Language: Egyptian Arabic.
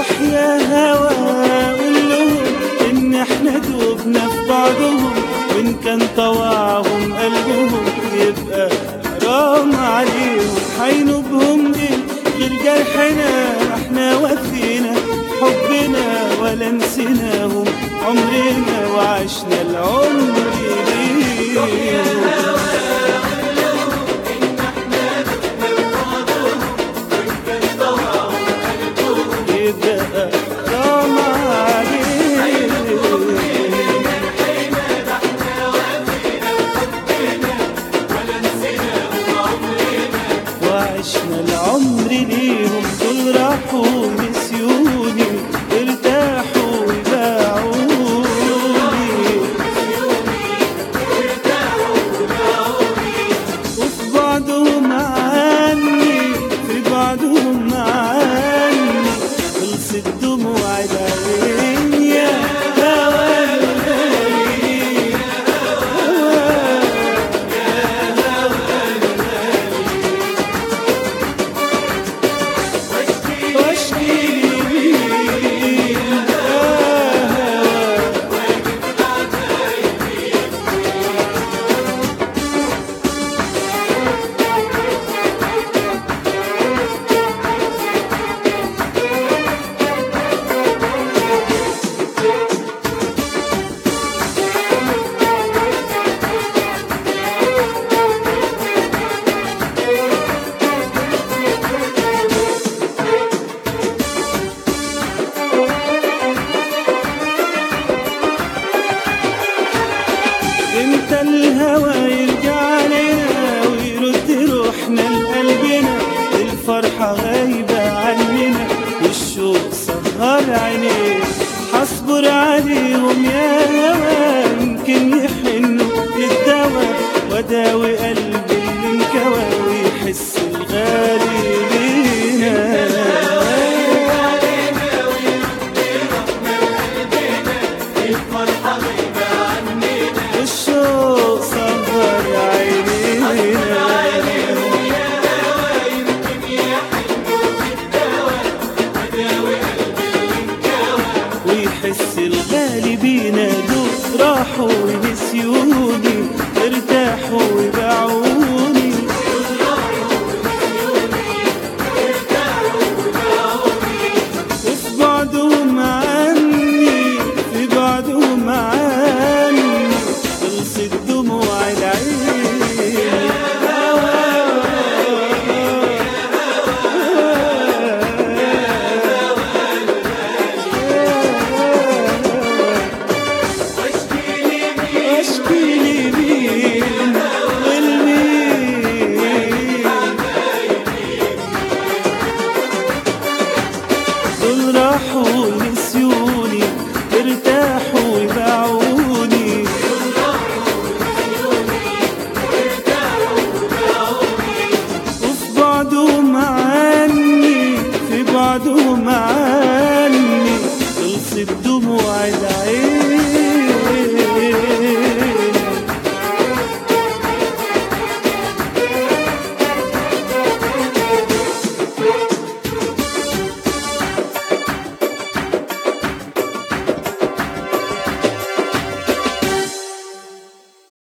روح يا هوا قول لهم ان احنا دوبنا في بعضهم وان كان طوعهم قلبهم يبقى حرام عليهم حينوبهم ايه غير جرحنا احنا وفينا حبنا ولا نسيناهم عمرنا وعشنا العمر ليهم يبقى حرام عليهم وعشنا العمر ليهم دول راحوا نسيوني ارتاحوا وباعوني وفي بعضهم عني في بعضهم عني خلصت دموع العين يا هوا الغالي واشكي لي امتى الهوى يرجع لنا ويرد روحنا لقلبنا الفرحة غايبة عننا والشوق سهر عينينا هصبر عليهم يا هوى يمكن يحنوا للدوا وداوي قلبي اللي انكوى ويحس الغالي لينا والشوق صبر عينينا ويحس الغالي بينا دول راحوا ونسيوني ارتاحوا وباعوني وفي بعضهم عني في بعضهم عني خلصت دموع العين اشكي لي مين والمين دول راحوا نسيوني ارتاحوا وباعوني وفي بعضهم عني في بعضهم عني